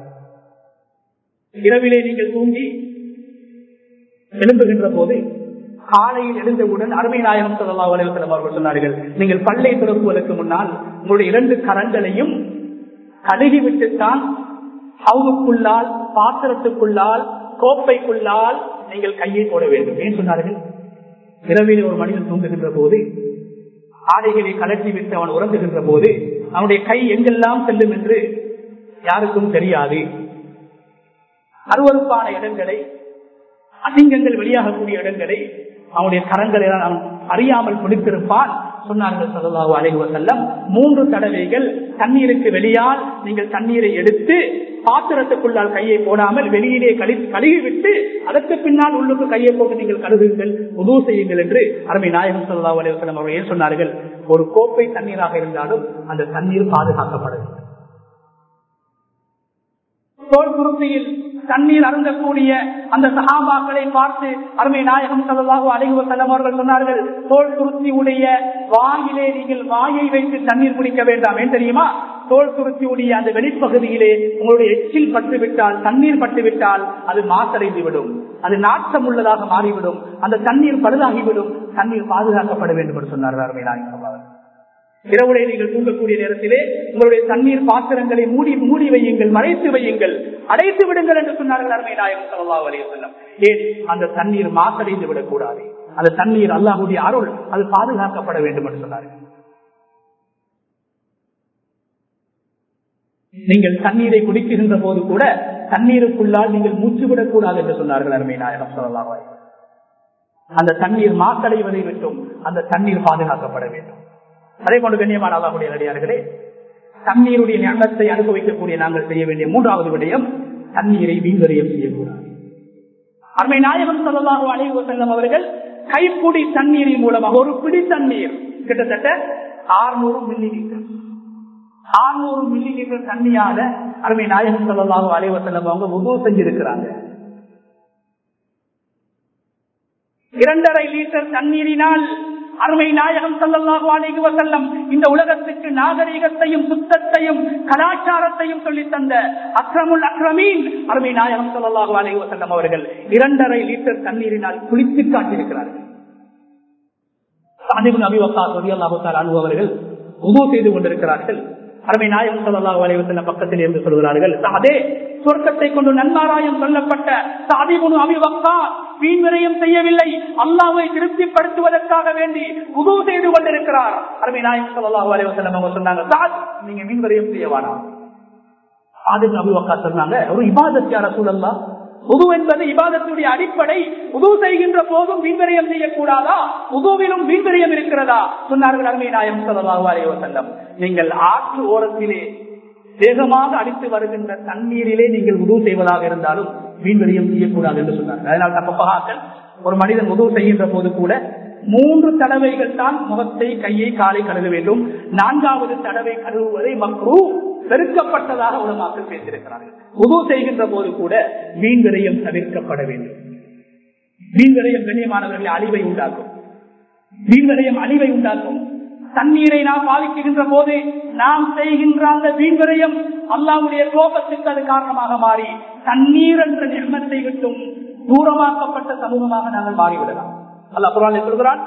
இரவிலே நீங்கள் தூங்கி எழும்புகின்ற போது காலையில் எழுந்தவுடன் அருமை நாயகம் சொல்லலா அலைவசலம் அவர்கள் சொன்னார்கள் நீங்கள் பல்லை துறக்குவதற்கு முன்னால் உங்களுடைய இரண்டு கரங்களையும் கழுகிவிட்டுத்தான் ஹவுக்குள்ளால் பாத்திரத்துக்குள்ளால் கோப்பைக்குள்ளால் நீங்கள் கையை போட வேண்டும் ஏன் சொன்னார்கள் இரவில் ஒரு மனிதன் தூங்குகின்ற போது ஆடைகளை கலட்டி விட்டு அவன் உறங்குகின்ற போது அவனுடைய கை எங்கெல்லாம் செல்லும் என்று யாருக்கும் தெரியாது அருவறுப்பான இடங்களை அசிங்கங்கள் வெளியாகக்கூடிய இடங்களை அவனுடைய கரங்களை அவன் அறியாமல் பிடித்திருப்பான் சொன்னார்கள் சல்லாஹூ அலைவ செல்லம் மூன்று தடவைகள் தண்ணீருக்கு வெளியால் நீங்கள் தண்ணீரை எடுத்து பாத்திரத்துக்குள்ளால் கையை போடாமல் வெளியிலே கழி கழுகி விட்டு அதற்கு பின்னால் உள்ளுக்கு கையை போட்டு நீங்கள் கழுகுங்கள் உதவு செய்யுங்கள் என்று அருமை நாயகம் சல்லா அலைவசலம் அவர்கள் ஏன் சொன்னார்கள் ஒரு கோப்பை தண்ணீராக இருந்தாலும் அந்த தண்ணீர் பாதுகாக்கப்படும் தோல் குருத்தியில் தண்ணீர் அருந்தக்கூடிய அந்த சகாபாக்களை பார்த்து அருமை நாயகம் சல்லாஹு அலைவ செல்லம் அவர்கள் சொன்னார்கள் தோல் துருத்தியுடைய வாயிலே நீங்கள் வாயை வைத்து தண்ணீர் குடிக்க வேண்டாம் ஏன் தெரியுமா தோல் துருத்தியுடைய அந்த வெளிப்பகுதியிலே உங்களுடைய எச்சில் பட்டுவிட்டால் தண்ணீர் பட்டுவிட்டால் அது மாசடைந்து விடும் அது நாட்டம் உள்ளதாக மாறிவிடும் அந்த தண்ணீர் பழுதாகிவிடும் தண்ணீர் பாதுகாக்கப்பட வேண்டும் என்று சொன்னார்கள் அருமை நாயகம் அவர்கள் இரவுடைய நீங்கள் தூங்கக்கூடிய நேரத்திலே உங்களுடைய தண்ணீர் பாத்திரங்களை மூடி மூடி வையுங்கள் மறைத்து வையுங்கள் அடைத்து விடுங்கள் என்று சொன்னார்கள் அருமை நாயகம் சல்லா அலைய செல்லம் ஏன் அந்த தண்ணீர் மாசடைந்து விடக்கூடாது அந்த தண்ணீர் அல்லாஹுடைய அருள் அது பாதுகாக்கப்பட வேண்டும் என்று சொன்னார்கள் நீங்கள் தண்ணீரை குடிக்கின்ற போது கூட தண்ணீருக்குள்ளால் நீங்கள் மூச்சு விடக்கூடாது என்று சொன்னார்கள் அருமை நாயகம் சொல்லலாம் அந்த தண்ணீர் மாசடைவதை விட்டும் அந்த தண்ணீர் பாதுகாக்கப்பட வேண்டும் அதே போன்று கண்ணியமான அல்லாஹுடைய நடிகார்களே தண்ணீருடைய ஞானத்தை அனுபவிக்கக்கூடிய நாங்கள் செய்ய வேண்டிய மூன்றாவது விடயம் தண்ணீரை வீண்வரியம் செய்யக்கூடாது அருமை நாயகம் சொல்லலாக அழைவு செல்லும் அவர்கள் கைப்பிடி தண்ணீரின் மூலமாக ஒரு பிடி தண்ணீர் கிட்டத்தட்ட ஆறுநூறு மில்லி லிட்டர் ஆறுநூறு மில்லி லிட்டர் தண்ணியால அருமை நாயகம் சொல்லலாக அழைவு செல்லும் அவங்க உதவு செஞ்சிருக்கிறாங்க இரண்டரை லிட்டர் தண்ணீரினால் அருமை நாயகம் சல்லல்லாஹு அலைஹி வஸல்லம் இந்த உலகத்துக்கு நாகரிகத்தையும் சுத்தத்தையும் கலாச்சாரத்தையும் சொல்லி தந்த அக்ரமுல் அக்ரமீன் அருமை நாயகம் சல்லல்லாஹு அலைஹி வஸல்லம் அவர்கள் இரண்டரை லிட்டர் தண்ணீரினால் குளித்து காட்டியிருக்கிறார்கள் சாதிபுன் அபி வக்காஸ் ரலியல்லாஹு தஆலா அன்ஹு அவர்கள் உது செய்து கொண்டிருக்கிறார்கள் அருமை நாயகம் சல்லல்லாஹு அலைஹி வஸல்லம் பக்கத்தில் இருந்து சொல்கிறார்கள் அதே சொர்க்கத்தை கொண்டு நன்மாராயம் சொல்லப்பட்ட சாதிபுன் அபி வக்காஸ் வீண் விரயம் செய்யவில்லை அல்லாவை திருப்திப்படுத்துவதற்காக வேண்டி உதவு செய்து கொண்டிருக்கிறார் அருமை நாயகம் சல்லல்லாஹு அலைஹி வஸல்லம் அவங்க சொன்னாங்க சாத் நீங்க மீன் விரயம் செய்ய வேணாம் சாதிபுன் அபி வக்காஸ் சொன்னாங்க ஒரு இபாதத் யார சூழல்லா உது என்பது இபாதத்துடைய அடிப்படை உது செய்கின்ற போதும் வீண்வரியம் செய்யக்கூடாதா உதுவிலும் வீண்வரியம் இருக்கிறதா சொன்னார்கள் அருமை நாயம் சொல்லலாஹு அலைஹி வஸல்லம் நீங்கள் ஆற்று ஓரத்திலே வேகமாக அடித்து வருகின்ற தண்ணீரிலே நீங்கள் உதவு செய்வதாக இருந்தாலும் வீண்வரியம் செய்யக்கூடாது என்று சொன்னார்கள் அதனால் தப்பகாக்கள் ஒரு மனிதன் உதவு செய்கின்ற போது கூட மூன்று தடவைகள் தான் முகத்தை கையை காலை கழுவ வேண்டும் நான்காவது தடவை கழுவுவதை மக்ரூ வெறுக்கப்பட்டதாக உலமாக்கள் பேசியிருக்கிறார்கள் உது செய்கின்ற போது கூட வீண் விரயம் தவிர்க்கப்பட வேண்டும் வீண் விரயம் கண்ணியமானவர்களை அழிவை உண்டாக்கும் வீண் விரயம் அழிவை உண்டாக்கும் தண்ணீரை நாம் பாதிக்கின்ற போது நாம் செய்கின்ற அந்த வீண் விரயம் அல்லாவுடைய கோபத்துக்கு அது காரணமாக மாறி தண்ணீர் என்ற நிர்மத்தை விட்டும் தூரமாக்கப்பட்ட சமூகமாக நாங்கள் மாறிவிடலாம் அல்லா குரான் சொல்கிறான்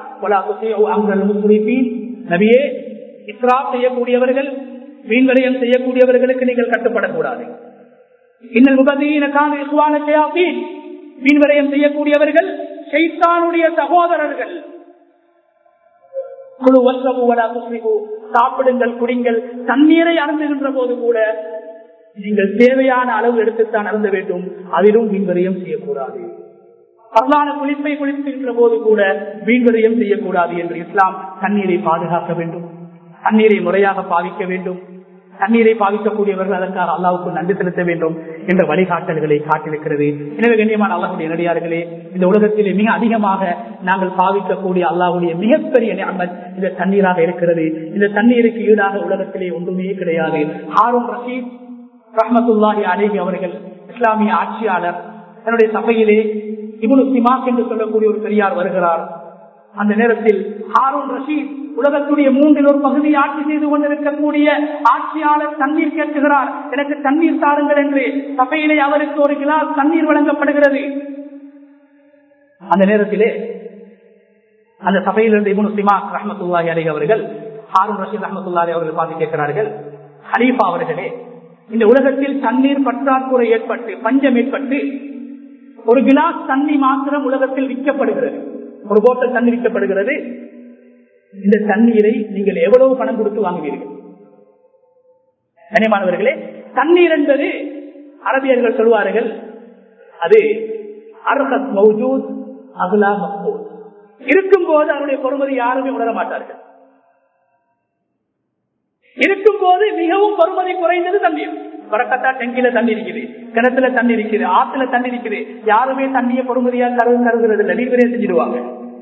நபியே இஸ்ரா செய்யக்கூடியவர்கள் வீண்வரையம் செய்யக்கூடியவர்களுக்கு நீங்கள் கட்டுப்படக்கூடாது இன்னல் முகதீன வீண்வரையம் செய்யக்கூடியவர்கள் சைத்தானுடைய சகோதரர்கள் சாப்பிடுங்கள் குடிங்கள் தண்ணீரை அருந்துகின்ற போது கூட நீங்கள் தேவையான அளவு எடுத்துத்தான் அருந்த வேண்டும் அதிலும் வீண்வரையம் செய்யக்கூடாது பரவான குளிப்பை குளிக்கின்ற போது கூட வீண்வரையம் செய்யக்கூடாது என்று இஸ்லாம் தண்ணீரை பாதுகாக்க வேண்டும் தண்ணீரை முறையாக பாவிக்க வேண்டும் தண்ணீரை பாவிக்கக்கூடியவர்கள் அதற்காக அல்லாவுக்கு நன்றி செலுத்த வேண்டும் என்ற வழிகாட்டல்களை காட்டிருக்கிறது எனவே கண்ணியமான அல்லாஹுடைய நடிகார்களே இந்த உலகத்திலே மிக அதிகமாக நாங்கள் பாவிக்கக்கூடிய அல்லாஹுடைய மிகப்பெரிய நியமத் இந்த தண்ணீராக இருக்கிறது இந்த தண்ணீருக்கு ஈடாக உலகத்திலே ஒன்றுமே கிடையாது ஹாரூன் ரஷீத் ரஹமத்துல்லாஹி அலேஹி அவர்கள் இஸ்லாமிய ஆட்சியாளர் தன்னுடைய சபையிலே இவனு சிமாக் என்று சொல்லக்கூடிய ஒரு பெரியார் வருகிறார் அந்த நேரத்தில் ஹாரூன் ரஷீத் உலகத்துடைய மூன்றில் ஒரு பகுதியை ஆட்சி செய்து கொண்டிருக்கக்கூடிய ஆட்சியாளர் தண்ணீர் கேட்கிறார் எனக்கு தண்ணீர் தாருங்கள் என்று சபையிலே அவருக்கு ஒரு கிளாஸ் தண்ணீர் வழங்கப்படுகிறது அந்த நேரத்திலே அந்த சபையிலிருந்து இபுன் சிமாக் ரஹமத்துல்லாஹி அலி அவர்கள் ஹாரூன் ரஷீத் ரஹமத்துல்லாஹி அவர்கள் பார்த்து கேட்கிறார்கள் ஹலீஃபா அவர்களே இந்த உலகத்தில் தண்ணீர் பற்றாக்குறை ஏற்பட்டு பஞ்சம் ஏற்பட்டு ஒரு கிளாஸ் தண்ணி மாத்திரம் உலகத்தில் விற்கப்படுகிறது ஒரு போட்டல் தண்ணி விற்கப்படுகிறது இந்த தண்ணீரை நீங்கள் எவ்வளவு பணம் கொடுத்து வாங்குவீர்கள் கனிமானவர்களே தண்ணீர் என்பது அரபியர்கள் சொல்வார்கள் அது அர்ஹத் மௌஜூத் அகுலா மக்பூத் இருக்கும் போது அதனுடைய பொறுமதி யாருமே உணர மாட்டார்கள் இருக்கும் போது மிகவும் பொறுமதி குறைந்தது தண்ணீர் வரக்கத்தா டெங்கில தண்ணி இருக்குது கிணத்துல தண்ணி இருக்குது ஆத்துல தண்ணி இருக்குது யாருமே தண்ணிய பொறுமதியா கருது கருதுறது இல்லை நீர்வரே செஞ்சிடுவாங்க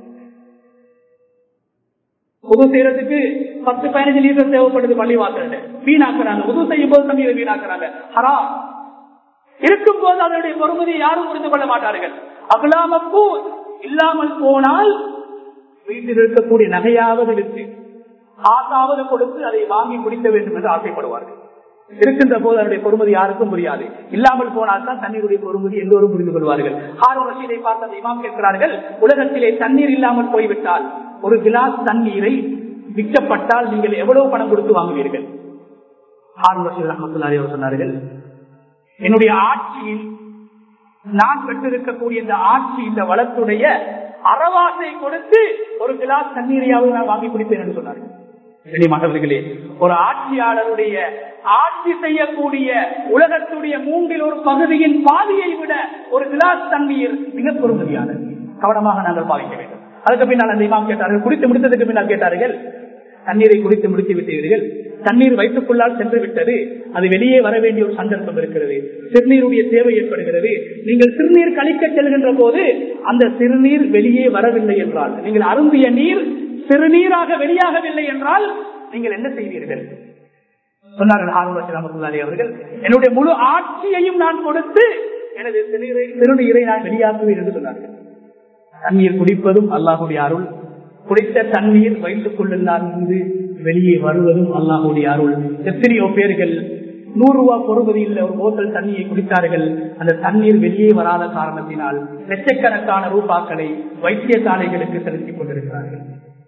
உது செய்யறதுக்கு பத்து பதினஞ்சு லிட்டர் தேவைப்படுது பள்ளி வாசல் வீணாக்குறாங்க உது செய்யும் போது தண்ணீரை வீணாக்குறாங்க ஹரா இருக்கும் போது அதனுடைய பொறுமதியை யாரும் புரிந்து கொள்ள மாட்டார்கள் அகலாமப்போ இல்லாமல் போனால் வீட்டில் இருக்கக்கூடிய நகையாவது விற்று ஆசாவது கொடுத்து அதை வாங்கி குடிக்க வேண்டும் என்று ஆசைப்படுவார்கள் இருக்கின்ற போது அதனுடைய பொறுமதி யாருக்கும் புரியாது இல்லாமல் போனால் தான் தண்ணீருடைய பொறுமதி எல்லோரும் புரிந்து கொள்வார்கள் ஆறு ரசீதை பார்த்து அந்த இமாம் கேட்கிறார்கள் உலகத்திலே தண்ணீர் இல்லாமல் போய்விட்டால் ஒரு கிளாஸ் தண்ணீரை விற்கப்பட்டால் நீங்கள் எவ்வளவு பணம் கொடுத்து வாங்குவீர்கள் ஆறு ரசீத் ரஹமத்துல்லாரி அவர் சொன்னார்கள் என்னுடைய ஆட்சியில் நான் பெற்றிருக்கக்கூடிய இந்த ஆட்சி இந்த வளத்துடைய அறவாசை கொடுத்து ஒரு கிளாஸ் தண்ணீரையாவது நான் வாங்கி குடிப்பேன் என்று சொன்னார்கள் மகள்களே ஒரு ஆட்சியாளருடைய ஆட்சி செய்யக்கூடிய உலகத்துடைய மூன்றில் ஒரு பகுதியின் பாதியை விட ஒரு கிளாஸ் தண்ணீர் மிக பொறுமதியானது கவனமாக நாங்கள் பாவிக்க வேண்டும் அதுக்கு பின்னால் அந்த இமாம் கேட்டார்கள் குடித்து முடித்ததுக்கு பின்னால் கேட்டார்கள் தண்ணீரை குடித்து முடித்து விட்டீர்கள் தண்ணீர் வயிற்றுக்குள்ளால் சென்று விட்டது அது வெளியே வர வேண்டிய ஒரு சந்தர்ப்பம் இருக்கிறது சிறுநீருடைய தேவை ஏற்படுகிறது நீங்கள் சிறுநீர் கழிக்க செல்கின்ற போது அந்த சிறுநீர் வெளியே வரவில்லை என்றால் நீங்கள் அருந்திய நீர் சிறுநீராக வெளியாகவில்லை என்றால் நீங்கள் என்ன செய்வீர்கள் சொன்னார்கள் ஆர்வலர் ரஹமத்துல்லாஹி அவர்கள் என்னுடைய முழு ஆட்சியையும் நான் கொடுத்து எனது சிறுநீரை சிறுநீரை நான் வெளியாக்குவேன் என்று சொன்னார்கள் தண்ணீர் குடிப்பதும் அல்லாஹுடைய அருள் குடித்த தண்ணீர் வயிற்றுக்குள்ளால் இருந்து வெளியே வருவதும் அல்லாஹுடைய அருள் எத்தனையோ பேர்கள் நூறு ரூபாய் பொறுமதியில் ஒரு போத்தல் தண்ணியை குடித்தார்கள் அந்த தண்ணீர் வெளியே வராத காரணத்தினால் லட்சக்கணக்கான ரூபாக்களை வைத்தியசாலைகளுக்கு செலுத்திக் கொண்டிருக்கிறார்கள்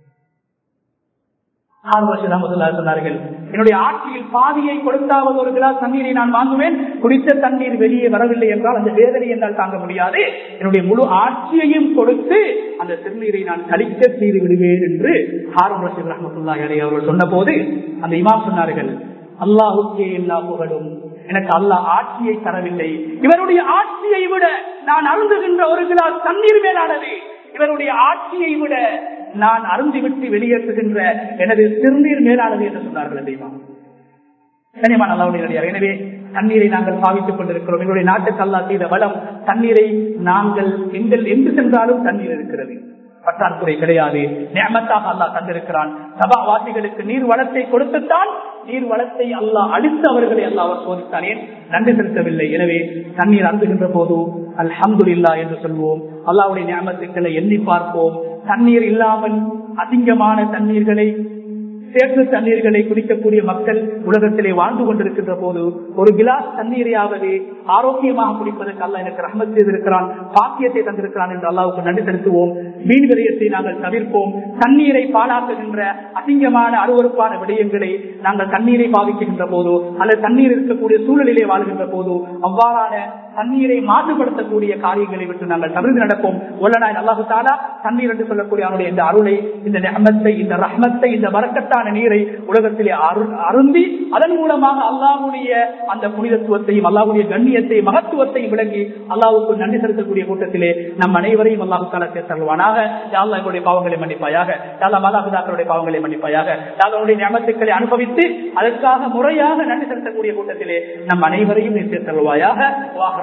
ஆறு வருஷம் சொன்னார்கள் என்னுடைய ஆட்சியில் பாதியை கொடுத்தாவது ஒரு கிளாஸ் தண்ணீரை நான் வாங்குவேன் குடித்த தண்ணீர் வெளியே வரவில்லை என்றால் அந்த வேதனை என்னால் தாங்க முடியாது என்னுடைய முழு ஆட்சியையும் கொடுத்து அந்த சிறுநீரை நான் கழிக்க செய்து விடுவேன் என்று ஹாரூன் ரஷீத் ரஹமத்துல்லா அலி அவர்கள் சொன்ன போது அந்த இமாம் சொன்னார்கள் அல்லாஹுக்கே எல்லா புகழும் எனக்கு அல்லாஹ் ஆட்சியை தரவில்லை இவருடைய ஆட்சியை விட நான் அருந்துகின்ற ஒரு கிளாஸ் தண்ணீர் மேலானது இவருடைய ஆட்சியை விட நான் அருந்திவிட்டு வெளியேற்றுகின்ற எனது சிறுநீர் மேலானது என்று சொன்னார்கள் தெய்வம் கனிமான் அல்லாவுடைய எனவே தண்ணீரை நாங்கள் பாவித்துக் கொண்டிருக்கிறோம் எங்களுடைய நாட்டுக்கு அல்லா செய்த வளம் தண்ணீரை நாங்கள் எங்கள் எங்கு சென்றாலும் தண்ணீர் இருக்கிறது பற்றாக்குறை கிடையாது நியமத்தாக அல்லாஹ் தந்திருக்கிறான் சபாவாசிகளுக்கு நீர் வளத்தை கொடுத்துத்தான் நீர் வளத்தை அல்லாஹ் அடித்து அவர்களை அல்லாஹ் அவர் சோதித்தானே நன்றி செலுத்தவில்லை எனவே தண்ணீர் அருந்துகின்ற போது அல்ஹம்துல்லா என்று சொல்வோம் அல்லாவுடைய நியமத்துக்களை எண்ணி பார்ப்போம் தண்ணீர் இல்லாமல் அதிகமான தண்ணீர்களை சேர்த்து தண்ணீர்களை குடிக்கக்கூடிய மக்கள் உலகத்திலே வாழ்ந்து கொண்டிருக்கின்ற போது ஒரு கிலாஸ் தண்ணீரையாவது ஆரோக்கியமாக குடிப்பதற்கு அல்ல எனக்கு ரஹமத் செய்திருக்கிறான் பாக்கியத்தை தந்திருக்கிறான் என்று அல்லாவுக்கு நன்றி செலுத்துவோம் மீன் விரயத்தை நாங்கள் தவிர்ப்போம் தண்ணீரை பாழாக்குகின்ற அசிங்கமான அருவறுப்பான விடயங்களை நாங்கள் தண்ணீரை பாவிக்கின்ற போதோ அல்லது தண்ணீர் இருக்கக்கூடிய சூழலிலே வாழ்கின்ற போதோ அவ்வாறான தண்ணீரை மாசுபடுத்தக்கூடிய காரியங்களை விட்டு நாங்கள் தவிர்த்து நடப்போம் ஒல்லனாய் அல்லாஹு தாலா தண்ணீர் என்று சொல்லக்கூடிய அவனுடைய இந்த அருளை இந்த நெஹமத்தை இந்த ரஹ்மத்தை இந்த வரக்கத்தான நீரை உலகத்திலே அருந்தி அதன் மூலமாக அல்லாஹுடைய அந்த புனிதத்துவத்தையும் அல்லாஹுடைய கண்ணியத்தையும் மகத்துவத்தையும் விளங்கி அல்லாவுக்கு நன்றி செலுத்தக்கூடிய கூட்டத்திலே நம் அனைவரையும் அல்லாஹு தாலா சேர்த்தல்வானாக யாழ்லா எங்களுடைய பாவங்களை மன்னிப்பாயாக யாழ்லா மாதாபிதாக்களுடைய பாவங்களை மன்னிப்பாயாக யாழ்லாவுடைய ஞாபகத்துக்களை அனுபவித்து அதற்காக முறையாக நன்றி செலுத்தக்கூடிய கூட்டத்திலே நம் அனைவரையும் நீ சேர்த்தல்வாயாக வாக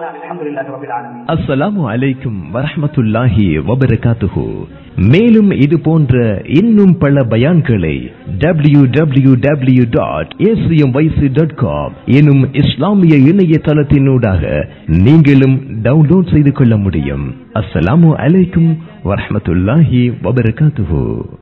அஸ்ஸலாமு அலைக்கும் வரஹமத்துல்லாஹி வபரகாத்துஹு மேலும் இது போன்ற இன்னும் பல பயான்களை W W W dot ACM YC dot com எனும் இஸ்லாமிய இணையதளத்தினூடாக நீங்களும் டவுன்லோட் செய்து கொள்ள முடியும் அஸ்ஸலாமு அலைக்கும் வரஹமத்துல்லாஹி வபரகாத்துஹு